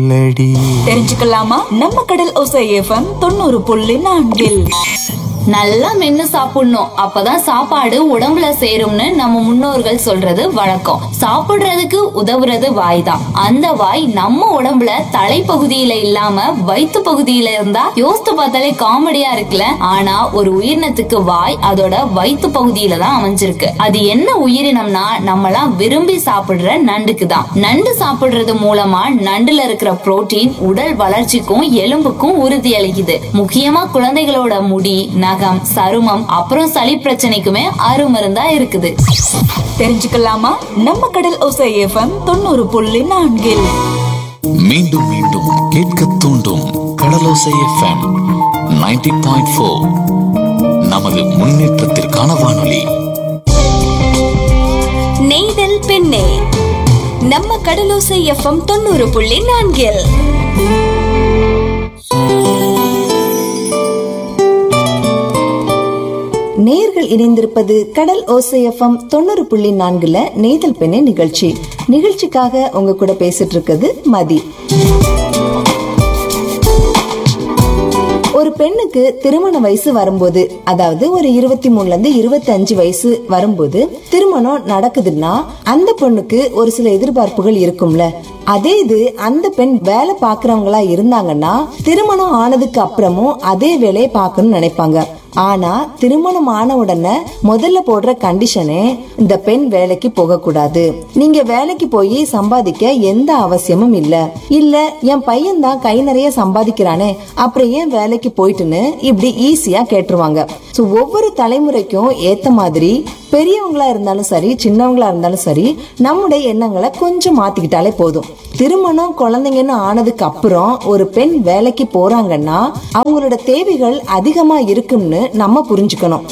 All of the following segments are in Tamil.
சொல்லடி தெரிஞ்சுக்கலாமா நம்ம கடல் ஒசை எஃப்எம் தொண்ணூறு புள்ளி நான்கில் நல்லா மென்னு சாப்பிடணும் அப்பதான் சாப்பாடு உடம்புல சேரும்னு நம்ம முன்னோர்கள் சொல்றது வழக்கம் சாப்பிடுறதுக்கு உதவுறது வாய் தான் அந்த வாய் நம்ம உடம்புல தலைப்பகுதியில இல்லாம வயிற்று பகுதியில இருந்தா யோசித்து பார்த்தாலே காமெடியா இருக்குல்ல ஆனா ஒரு உயிரினத்துக்கு வாய் அதோட வயிற்று பகுதியில தான் அமைஞ்சிருக்கு அது என்ன உயிரினம்னா நம்மலாம் விரும்பி சாப்பிடுற நண்டுக்கு தான் நண்டு சாப்பிடுறது மூலமா நண்டுல இருக்கிற புரோட்டீன் உடல் வளர்ச்சிக்கும் எலும்புக்கும் உறுதி அளிக்குது முக்கியமா குழந்தைகளோட முடி நகம் சருமம் அப்புறம் சளி பிரச்சனைக்குமே அருமருந்தா இருக்குது தெரிஞ்சுக்கலாமா நம்ம கடல் ஒசை எஃப்எம் தொண்ணூறு புள்ளி நான்கில் மீண்டும் மீண்டும் கேட்க தூண்டும் கடலோசை எஃப்எம் 90.4 பாயிண்ட் ஃபோர் நமது முன்னேற்றத்திற்கான வானொலி நெய்தல் பெண்ணே நம்ம கடலோசை எஃப்எம் தொண்ணூறு புள்ளி நான்கில் நேர்கள் இணைந்திருப்பது கடல் ஓசைஎஃப்எம் தொண்ணூறு புள்ளி நான்குல நெய்தல் பெண்ணே நிகழ்ச்சி நிகழ்ச்சிக்காக உங்க கூட பேசிட்டு இருக்குது மதி ஒரு பெண்ணுக்கு திருமண வயசு வரும்போது அதாவது ஒரு இருபத்தி மூணுல இருந்து இருபத்தி அஞ்சு வயசு வரும்போது திருமணம் நடக்குதுன்னா அந்த பொண்ணுக்கு ஒரு சில எதிர்பார்ப்புகள் இருக்கும்ல அதே இது அந்த பெண் வேலை பாக்குறவங்களா இருந்தாங்கன்னா திருமணம் ஆனதுக்கு அப்புறமும் அதே வேலையை பார்க்கணும்னு நினைப்பாங்க ஆனா திருமணம் ஆன உடனே முதல்ல போடுற கண்டிஷனே இந்த பெண் வேலைக்கு போக கூடாது நீங்க வேலைக்கு போய் சம்பாதிக்க எந்த அவசியமும் இல்ல இல்ல என் பையன் தான் கை நிறைய சம்பாதிக்கிறானே அப்புறம் ஏன் வேலைக்கு போயிட்டுன்னு இப்படி ஈஸியா கேட்டுருவாங்க சோ ஒவ்வொரு தலைமுறைக்கும் ஏத்த மாதிரி பெரியவங்களா இருந்தாலும் சரி சின்னவங்களா இருந்தாலும் சரி நம்முடைய எண்ணங்களை கொஞ்சம் மாத்திக்கிட்டாலே போதும் திருமணம் குழந்தைங்கன்னு ஆனதுக்கு அப்புறம் ஒரு பெண் வேலைக்கு போறாங்கன்னா அவங்களோட தேவைகள் அதிகமா இருக்கும்னு நம்ம புரிஞ்சுக்கணும்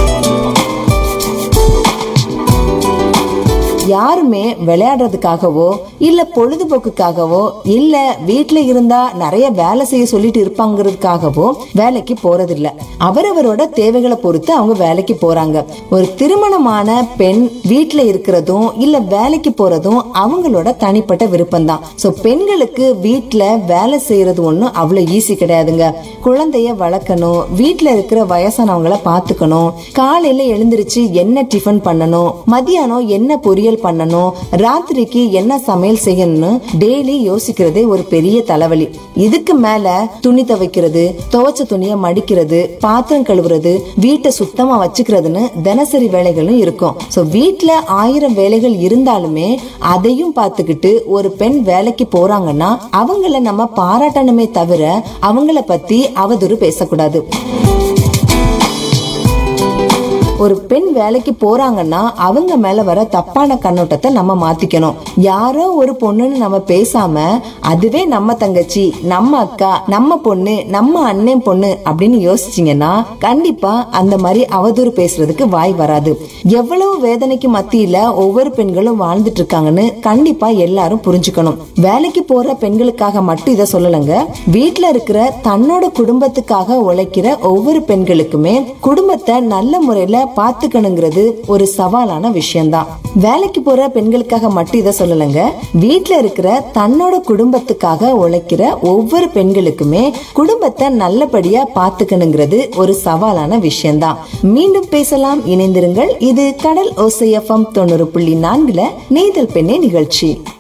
யாருமே விளையாடுறதுக்காகவோ இல்ல பொழுதுபோக்குக்காகவோ இல்ல வீட்ல இருந்தா நிறைய வேலை செய்ய சொல்லிட்டு இருப்பாங்கிறதுக்காகவோ வேலைக்கு போறதில்ல அவரவரோட தேவைகளை பொறுத்து அவங்க வேலைக்கு போறாங்க ஒரு திருமணமான பெண் வீட்ல இருக்கிறதும் இல்ல வேலைக்கு போறதும் அவங்களோட தனிப்பட்ட விருப்பம் தான் சோ பெண்களுக்கு வீட்ல வேலை செய்யறது ஒண்ணும் அவ்வளவு ஈஸி கிடையாதுங்க குழந்தைய வளர்க்கணும் வீட்ல இருக்கிற வயசானவங்கள பாத்துக்கணும் காலையில எழுந்திருச்சு என்ன டிஃபன் பண்ணணும் மதியானம் என்ன பொரியல் பண்ணணும் ராத்திரிக்கு என்ன சமையல் செய்யணும்னு டெய்லி யோசிக்கிறதே ஒரு பெரிய தலைவலி இதுக்கு மேல துணி துவைக்கிறது துவைச்ச துணியை மடிக்கிறது பாத்திரம் கழுவுறது வீட்டை சுத்தமா வச்சுக்கிறதுன்னு தினசரி வேலைகளும் இருக்கும் சோ வீட்ல ஆயிரம் வேலைகள் இருந்தாலுமே அதையும் பார்த்துக்கிட்டு ஒரு பெண் வேலைக்கு போறாங்கன்னா அவங்கள நம்ம பாராட்டணுமே தவிர அவங்கள பத்தி அவதூறு பேசக்கூடாது ஒரு பெண் வேலைக்கு போறாங்கன்னா அவங்க மேல வர தப்பான கண்ணோட்டத்தை நம்ம மாத்திக்கணும் யாரோ ஒரு பொண்ணுன்னு நம்ம பேசாம அதுவே நம்ம தங்கச்சி நம்ம அக்கா நம்ம பொண்ணு நம்ம அண்ணன் பொண்ணு அப்படின்னு யோசிச்சீங்கன்னா கண்டிப்பா அந்த மாதிரி அவதூறு பேசுறதுக்கு வாய் வராது எவ்வளவு வேதனைக்கு மத்தியில ஒவ்வொரு பெண்களும் வாழ்ந்துட்டு இருக்காங்கன்னு கண்டிப்பா எல்லாரும் புரிஞ்சுக்கணும் வேலைக்கு போற பெண்களுக்காக மட்டும் இதை சொல்லலைங்க வீட்ல இருக்கிற தன்னோட குடும்பத்துக்காக உழைக்கிற ஒவ்வொரு பெண்களுக்குமே குடும்பத்தை நல்ல முறையில பாத்துக்கணுங்கிறது ஒரு சவாலான விஷயம்தான் வேலைக்கு போற பெண்களுக்காக மட்டும் இதை சொல்லலைங்க வீட்ல இருக்கிற தன்னோட குடும்பத்துக்காக உழைக்கிற ஒவ்வொரு பெண்களுக்குமே குடும்பத்தை நல்லபடியா பாத்துக்கணுங்கிறது ஒரு சவாலான விஷயம்தான் மீண்டும் பேசலாம் இணைந்திருங்கள் இது கடல் ஓசையஃபம் தொண்ணூறு புள்ளி நான்குல நெய்தல் பெண்ணே நிகழ்ச்சி